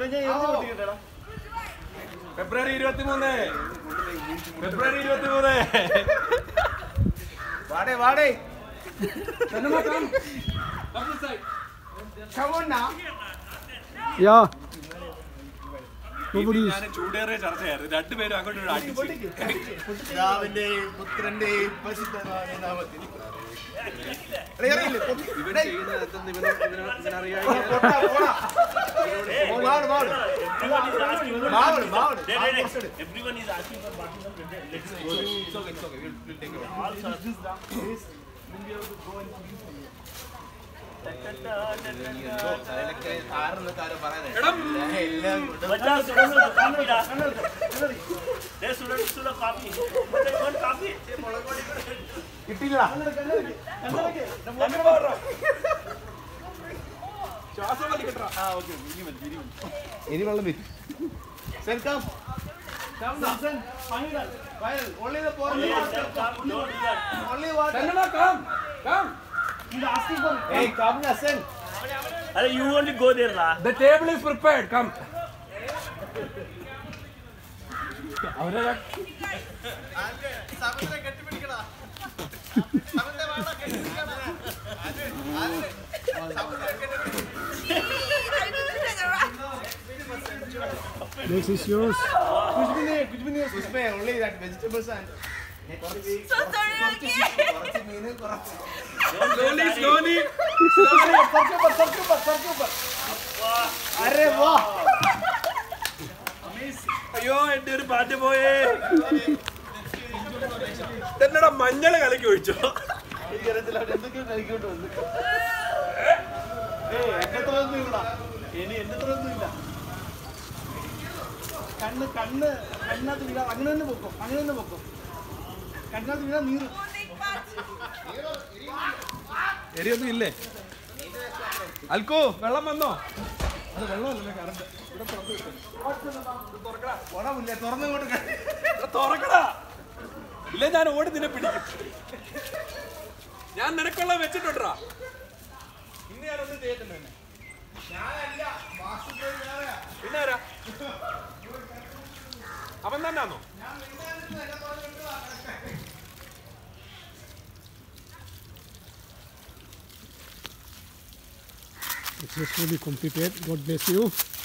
ഫെബ്രുവരി ഇരുപത്തി മൂന്ന് ഫെബ്രുവരി ഇരുപത്തി മൂന്ന് വാടേ വാടേ Come on now. Yeah. Nobody is. ഞാൻ ചൂടേറിയ ചർച്ചയായിരുന്നു രണ്ടുപേരും അങ്ങോട്ടും ഇങ്ങോട്ടും അടിച്ച് പിതാവിന്റെയും പുത്രന്റെയും പരിശുദ്ധമായ നാമത്തിൽ എടാ, ഇറങ്ങില്ലേ? പൊട്ടി. ഇവന് ചെയ്യുന്നത് എന്തെന്ന് ഇവന് ഇവന് ഇവനറിയാം പൊട്ടാ, പോടാ. ഓ, മാവട്, മാവട്. മാവട്, മാവട്. Everyone is asking for bottle of Red Bull. Let's go. It's okay, it's okay. We'll, we'll take it. All sorts. അതിലൊക്കെ താറുന്ന കാര്യം പറയാനായിട്ട്. എല്ലാം കൊണ്ട് बच्चा students को coffee La. They students to the coffee. But they want coffee. കിട്ടിയില്ലടാ. ശ്വാസം വലിക്കട്ടാ ഇനി വെള്ളം വരും Sir, come. Come now. Fine. Only the point. Yes, sir, come. Don't do that. Only water. Come come Hey, come now, son. Arey, you only go there, lah. The table is prepared come അവരെ This is yours. कुछ भी नहीं कुछ भी नहीं उसमें only that vegetables and So sorry again. കുറച്ച് മീന് കുറച്ച് സ്ലോലി സ്ലോലി കുറച്ച് ऊपर കുറച്ച് ऊपर കുറച്ച് ऊपर अरे वाह അയ്യോ എന്റെ ഒരു പാട്ട് പോയേ എന്നടാ മഞ്ഞള് കലക്കി ഒഴിച്ചോ എനിക്കറിയത്തില്ല അവിടെ എന്തൊക്കെയോ കഴിക്കോട്ട് വന്നു ഏയ് എന്റെ അത്ര ഒന്നും ഇല്ല ഇനി എന്റെ അത്ര ഒന്നും ഇല്ല കണ്ണ് കണ്ണ് കണ്ണകത്ത് വീഴാ അങ്ങനെ തന്നെ പൊക്കും അങ്ങനെ തന്നെ പൊക്കും കണ്ണകത്ത് വീഴാൻ നീറ് എരിയൊന്നും ഇല്ലേ അൽക്കു വെള്ളം വന്നോ അത് വെള്ളമല്ലേ കറണ്ട് ഉടമില്ല തുറന്നിങ്ങോട്ട് എടാ, തുറക്കടാ ഇല്ല ഞാൻ ഓടി നിന്നെ പിടിക്കും ഞാൻ നിനക്കുള്ള വെച്ചിട്ടുണ്ടാ ഇന്ന് ഞാനൊന്നും ചെയ്തിട്ടുണ്ട് തന്നെ ഞാനല്ല വാസുദേവ് ഞാനാ. പിന്നെ ആരാ അവൻ തന്നെയാണോ Successfully completed. God bless you.